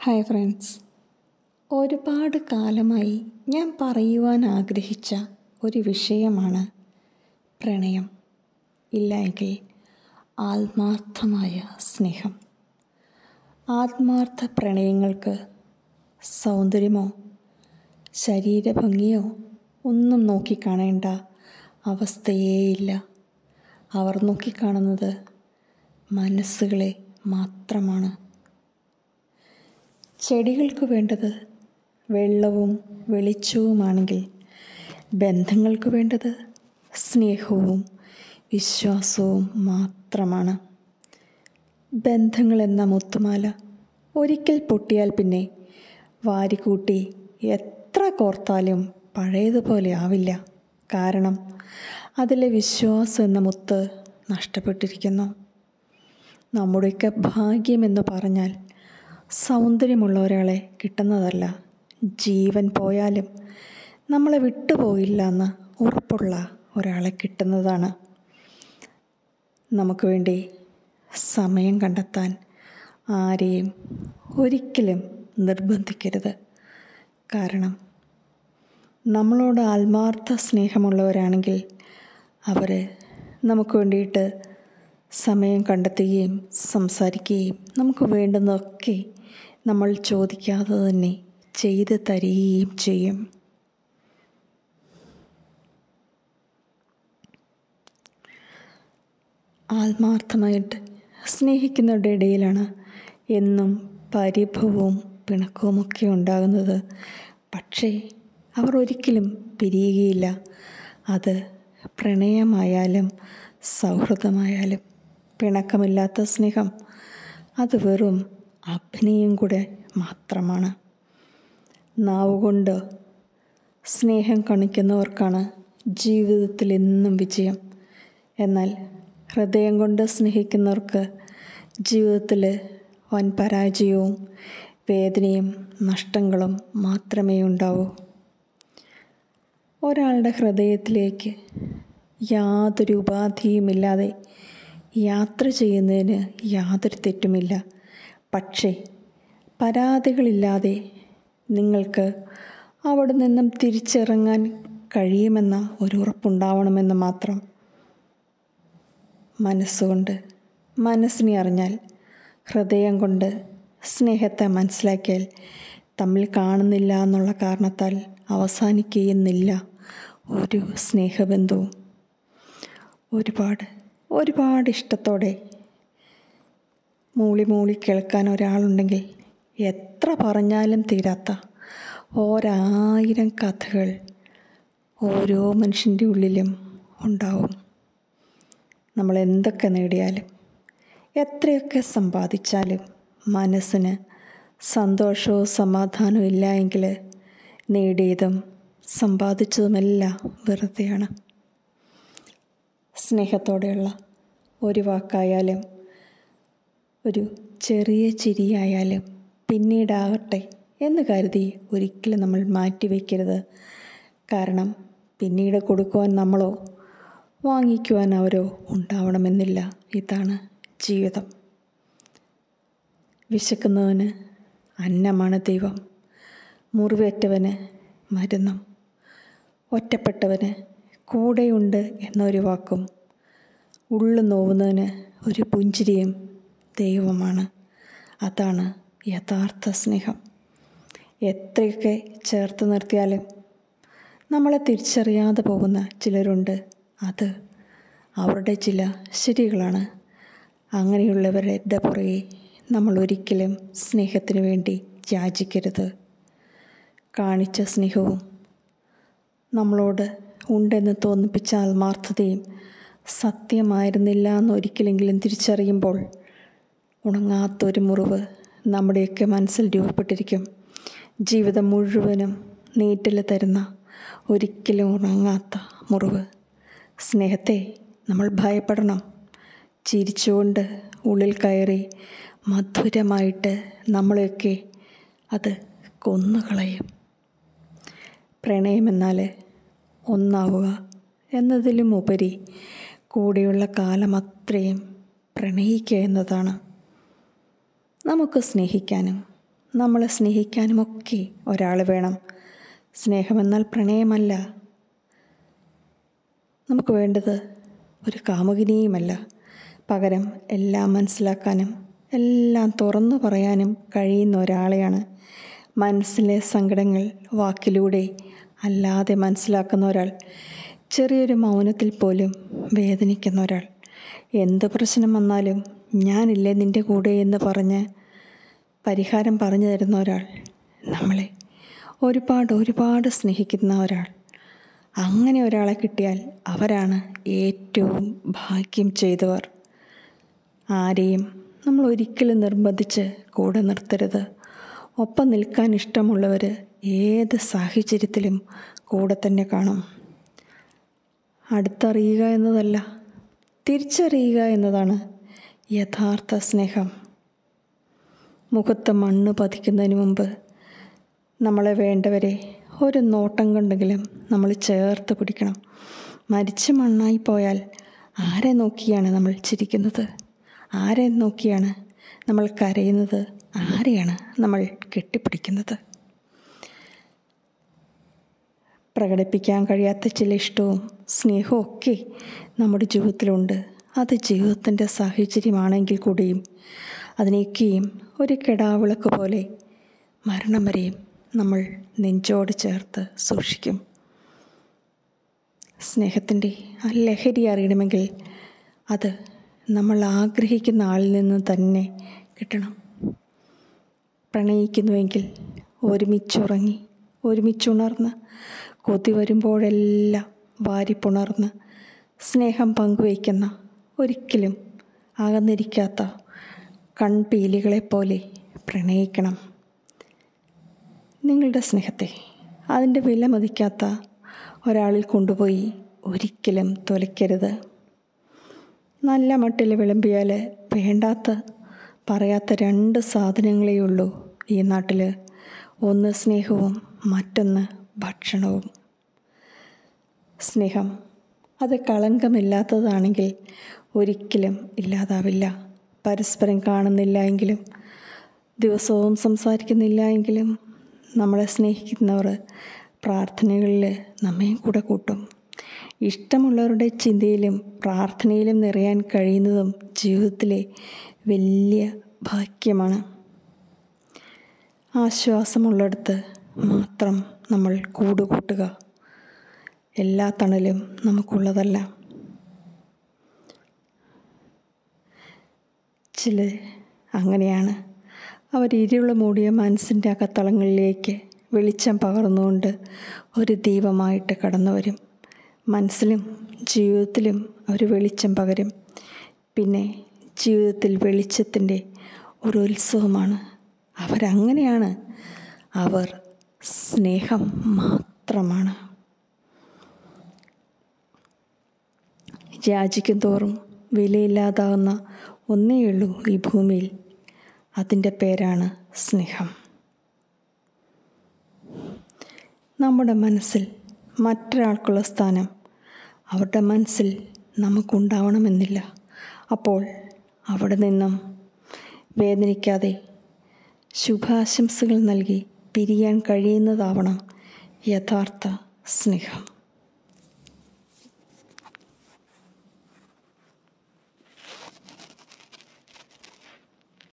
hi friends ഒരുപാട് കാലമായി ഞാൻ പറയുവാൻ ആഗ്രഹിച്ച ഒരു വിഷയമാണ് പ്രണയം ഇല്ല എങ്കിൽ ആത്മാർത്ഥമായ സ്നേഹം ആത്മാർത്ഥ പ്രണയങ്ങൾക്ക് സൗന്ദര്യമോ ശരീരഭംഗിയോ ഒന്നും നോക്കിക്കാണേണ്ട അവസ്ഥയേയില്ല അവർ നോക്കിക്കാണുന്നത് മനസ്സുകളെ മാത്രമാണ് ചെടികൾക്ക് വേണ്ടത് വെള്ളവും വെളിച്ചവുമാണെങ്കിൽ ബന്ധങ്ങൾക്ക് വേണ്ടത് സ്നേഹവും വിശ്വാസവും മാത്രമാണ് ബന്ധങ്ങൾ എന്ന മുത്തുമാല ഒരിക്കൽ പൊട്ടിയാൽ പിന്നെ വാരിക്കൂട്ടി എത്ര കോർത്താലും പഴയതുപോലെ ആവില്ല കാരണം അതിലെ വിശ്വാസം എന്ന മുത്ത് നഷ്ടപ്പെട്ടിരിക്കുന്നു നമ്മുടെയൊക്കെ ഭാഗ്യമെന്ന് പറഞ്ഞാൽ സൗന്ദര്യമുള്ള ഒരാളെ കിട്ടുന്നതല്ല ജീവൻ പോയാലും നമ്മളെ വിട്ടുപോയില്ല എന്ന് ഉറപ്പുള്ള ഒരാളെ കിട്ടുന്നതാണ് നമുക്ക് വേണ്ടി സമയം കണ്ടെത്താൻ ആരെയും ഒരിക്കലും നിർബന്ധിക്കരുത് കാരണം നമ്മളോട് ആത്മാർത്ഥ സ്നേഹമുള്ളവരാണെങ്കിൽ അവർ നമുക്ക് വേണ്ടിയിട്ട് സമയം കണ്ടെത്തുകയും സംസാരിക്കുകയും നമുക്ക് വേണ്ടുന്നതൊക്കെ നമ്മൾ ചോദിക്കാതെ തന്നെ ചെയ്തു തരികയും ചെയ്യും ആത്മാർത്ഥമായിട്ട് സ്നേഹിക്കുന്നവരുടെ ഇടയിലാണ് എന്നും പരിഭവവും പിണക്കവുമൊക്കെ ഉണ്ടാകുന്നത് പക്ഷേ അവർ ഒരിക്കലും പിരിയുകയില്ല അത് പ്രണയമായാലും സൗഹൃദമായാലും പിണക്കമില്ലാത്ത സ്നേഹം അത് വെറും അഭിനയം കൂടെ മാത്രമാണ് നാവുകൊണ്ട് സ്നേഹം കാണിക്കുന്നവർക്കാണ് ജീവിതത്തിൽ എന്നും വിജയം എന്നാൽ ഹൃദയം കൊണ്ട് സ്നേഹിക്കുന്നവർക്ക് ജീവിതത്തിൽ വൻ പരാജയവും വേദനയും നഷ്ടങ്ങളും മാത്രമേ ഉണ്ടാവൂ ഒരാളുടെ ഹൃദയത്തിലേക്ക് യാതൊരു ഉപാധിയുമില്ലാതെ യാത്ര ചെയ്യുന്നതിന് യാതൊരു തെറ്റുമില്ല പക്ഷേ പരാതികളില്ലാതെ നിങ്ങൾക്ക് അവിടെ നിന്നും തിരിച്ചിറങ്ങാൻ കഴിയുമെന്ന ഒരു ഉറപ്പുണ്ടാവണമെന്ന് മാത്രം മനസ്സുകൊണ്ട് മനസ്സിനെ അറിഞ്ഞാൽ ഹൃദയം കൊണ്ട് സ്നേഹത്തെ മനസ്സിലാക്കിയാൽ തമ്മിൽ കാണുന്നില്ല എന്നുള്ള കാരണത്താൽ അവസാനിക്കുകയെന്നില്ല ഒരു സ്നേഹബന്ധവും ഒരുപാട് ഒരുപാട് ഇഷ്ടത്തോടെ മൂളി മൂളി കേൾക്കാൻ ഒരാളുണ്ടെങ്കിൽ എത്ര പറഞ്ഞാലും തീരാത്ത ഓരായിരം കഥകൾ ഓരോ മനുഷ്യൻ്റെ ഉള്ളിലും ഉണ്ടാവും നമ്മൾ എന്തൊക്കെ നേടിയാലും എത്രയൊക്കെ സമ്പാദിച്ചാലും മനസ്സിന് സന്തോഷവും സമാധാനവും ഇല്ല എങ്കിൽ നേടിയതും സമ്പാദിച്ചതുമെല്ലാം വെറുതെയാണ് സ്നേഹത്തോടെയുള്ള ഒരു വാക്കായാലും ഒരു ചെറിയ ചിരിയായാലും പിന്നീടാകട്ടെ എന്ന് കരുതി ഒരിക്കലും നമ്മൾ മാറ്റിവെക്കരുത് കാരണം പിന്നീട് കൊടുക്കുവാൻ നമ്മളോ വാങ്ങിക്കുവാൻ അവരോ ഉണ്ടാവണമെന്നില്ല ഇതാണ് ജീവിതം വിശക്കുന്നവന് അന്നമാണ് ദൈവം മുറിവേറ്റവന് മരുന്നും ഒറ്റപ്പെട്ടവന് കൂടെയുണ്ട് എന്നൊരു വാക്കും ഉള്ളു നോവുന്നതിന് ഒരു പുഞ്ചിരിയും ദൈവമാണ് അതാണ് യഥാർത്ഥ സ്നേഹം എത്രയൊക്കെ ചേർത്ത് നിർത്തിയാലും നമ്മളെ തിരിച്ചറിയാതെ പോകുന്ന ചിലരുണ്ട് അത് അവരുടെ ചില ശരികളാണ് അങ്ങനെയുള്ളവരുടെ പുറകെ നമ്മൾ ഒരിക്കലും സ്നേഹത്തിന് വേണ്ടി യാചിക്കരുത് കാണിച്ച സ്നേഹവും നമ്മളോട് ഉണ്ടെന്ന് തോന്നിപ്പിച്ച ആത്മാർത്ഥതയും സത്യമായിരുന്നില്ല എന്ന് ഒരിക്കലെങ്കിലും തിരിച്ചറിയുമ്പോൾ ഉണങ്ങാത്തൊരു മുറിവ് നമ്മുടെയൊക്കെ മനസ്സിൽ രൂപപ്പെട്ടിരിക്കും ജീവിതം മുഴുവനും നീറ്റിൽ തരുന്ന ഒരിക്കലും ഉണങ്ങാത്ത മുറിവ് സ്നേഹത്തെ നമ്മൾ ഭയപ്പെടണം ചിരിച്ചുകൊണ്ട് ഉള്ളിൽ കയറി മധുരമായിട്ട് നമ്മളെയൊക്കെ അത് കൊന്നുകളയും പ്രണയമെന്നാൽ ഒന്നാവുക എന്നതിലും ഉപരി കൂടെയുള്ള കാലം അത്രയും പ്രണയിക്കുക എന്നതാണ് നമുക്ക് സ്നേഹിക്കാനും നമ്മളെ സ്നേഹിക്കാനുമൊക്കെ ഒരാൾ വേണം സ്നേഹമെന്നാൽ പ്രണയമല്ല നമുക്ക് വേണ്ടത് ഒരു കാമുകിനിയുമല്ല പകരം എല്ലാം മനസ്സിലാക്കാനും എല്ലാം തുറന്നു പറയാനും കഴിയുന്ന ഒരാളെയാണ് മനസ്സിലെ സങ്കടങ്ങൾ വാക്കിലൂടെ അല്ലാതെ മനസ്സിലാക്കുന്ന ഒരാൾ ചെറിയൊരു മൗനത്തിൽ പോലും വേദനിക്കുന്ന ഒരാൾ എന്ത് പ്രശ്നം വന്നാലും ഞാനില്ലേ നിൻ്റെ കൂടെ എന്ന് പറഞ്ഞ് പരിഹാരം പറഞ്ഞു തരുന്ന ഒരാൾ നമ്മളെ ഒരുപാട് ഒരുപാട് സ്നേഹിക്കുന്ന ഒരാൾ അങ്ങനെ ഒരാളെ കിട്ടിയാൽ അവരാണ് ഏറ്റവും ഭാഗ്യം ചെയ്തവർ ആരെയും നമ്മൾ ഒരിക്കലും നിർബന്ധിച്ച് കൂടെ നിർത്തരുത് ഒപ്പം നിൽക്കാൻ ഇഷ്ടമുള്ളവർ ഏത് സാഹചര്യത്തിലും കൂടെ തന്നെ കാണും അടുത്തറിയുക എന്നതല്ല തിരിച്ചറിയുക എന്നതാണ് യഥാർത്ഥ സ്നേഹം മുഖത്ത് മണ്ണ് പതിക്കുന്നതിന് മുമ്പ് നമ്മളെ വേണ്ടവരെ ഒരു നോട്ടം കൊണ്ടെങ്കിലും നമ്മൾ ചേർത്ത് പിടിക്കണം മരിച്ച മണ്ണായി പോയാൽ ആരെ നോക്കിയാണ് നമ്മൾ ചിരിക്കുന്നത് ആരെ നോക്കിയാണ് നമ്മൾ കരയുന്നത് ആരെയാണ് നമ്മൾ കെട്ടിപ്പിടിക്കുന്നത് പ്രകടിപ്പിക്കാൻ കഴിയാത്ത ചില ഇഷ്ടവും സ്നേഹവും ഒക്കെ നമ്മുടെ ജീവിതത്തിലുണ്ട് അത് ജീവിതത്തിൻ്റെ സാഹചര്യമാണെങ്കിൽ കൂടിയും അതിനെയൊക്കെയും ഒരു കെടാവിളക്ക് പോലെ മരണം വരെയും നമ്മൾ നെഞ്ചോട് ചേർത്ത് സൂക്ഷിക്കും സ്നേഹത്തിൻ്റെ ആ ലഹരി അറിയണമെങ്കിൽ അത് നമ്മൾ ആഗ്രഹിക്കുന്ന ആളിൽ നിന്ന് തന്നെ കിട്ടണം പ്രണയിക്കുന്നുവെങ്കിൽ ഒരുമിച്ചുറങ്ങി ഒരുമിച്ചുണർന്ന് കൊതി വരുമ്പോഴെല്ലാം വാരിപ്പുണർന്ന് സ്നേഹം പങ്കുവയ്ക്കുന്ന ഒരിക്കലും അകന്നിരിക്കാത്ത കൺപീലികളെപ്പോലെ പ്രണയിക്കണം നിങ്ങളുടെ സ്നേഹത്തെ അതിൻ്റെ വില മതിക്കാത്ത ഒരാളിൽ കൊണ്ടുപോയി ഒരിക്കലും തുലയ്ക്കരുത് നല്ല മട്ടിൽ വിളമ്പിയാൽ വേണ്ടാത്ത പറയാത്ത രണ്ട് സാധനങ്ങളേ ഉള്ളൂ ഈ നാട്ടിൽ ഒന്ന് സ്നേഹവും മറ്റൊന്ന് ഭക്ഷണവും സ്നേഹം അത് കളങ്കമില്ലാത്തതാണെങ്കിൽ ഒരിക്കലും ഇല്ലാതാവില്ല പരസ്പരം കാണുന്നില്ല എങ്കിലും ദിവസവും സംസാരിക്കുന്നില്ല എങ്കിലും നമ്മളെ സ്നേഹിക്കുന്നവർ പ്രാർത്ഥനകളിൽ നമ്മയും കൂടെ കൂട്ടും ഇഷ്ടമുള്ളവരുടെ ചിന്തയിലും പ്രാർത്ഥനയിലും നിറയാൻ കഴിയുന്നതും ജീവിതത്തിലെ വലിയ ഭാഗ്യമാണ് ആശ്വാസമുള്ളിടത്ത് മാത്രം നമ്മൾ കൂടുകൂട്ടുക എല്ലാ തണലും നമുക്കുള്ളതല്ല ചില അങ്ങനെയാണ് അവർ ഇരുള് മൂടിയ മനസ്സിൻ്റെ അകത്തളങ്ങളിലേക്ക് വെളിച്ചം പകർന്നുകൊണ്ട് ഒരു ദീപമായിട്ട് കടന്നു വരും മനസ്സിലും ജീവിതത്തിലും അവർ വെളിച്ചം പകരും പിന്നെ ജീവിതത്തിൽ വെളിച്ചത്തിൻ്റെ ഒരു ഉത്സവമാണ് അവരങ്ങനെയാണ് അവർ സ്നേഹം മാത്രമാണ് യാചിക്കും തോറും വിലയില്ലാതാവുന്ന ഒന്നേയുള്ളൂ ഈ ഭൂമിയിൽ അതിൻ്റെ പേരാണ് സ്നേഹം നമ്മുടെ മനസ്സിൽ മറ്റൊരാൾക്കുള്ള സ്ഥാനം അവരുടെ മനസ്സിൽ നമുക്കുണ്ടാവണമെന്നില്ല അപ്പോൾ അവിടെ നിന്നും വേദനിക്കാതെ ശുഭാശംസകൾ നൽകി പിരിയാൻ കഴിയുന്നതാവണം യഥാർത്ഥ സ്നേഹം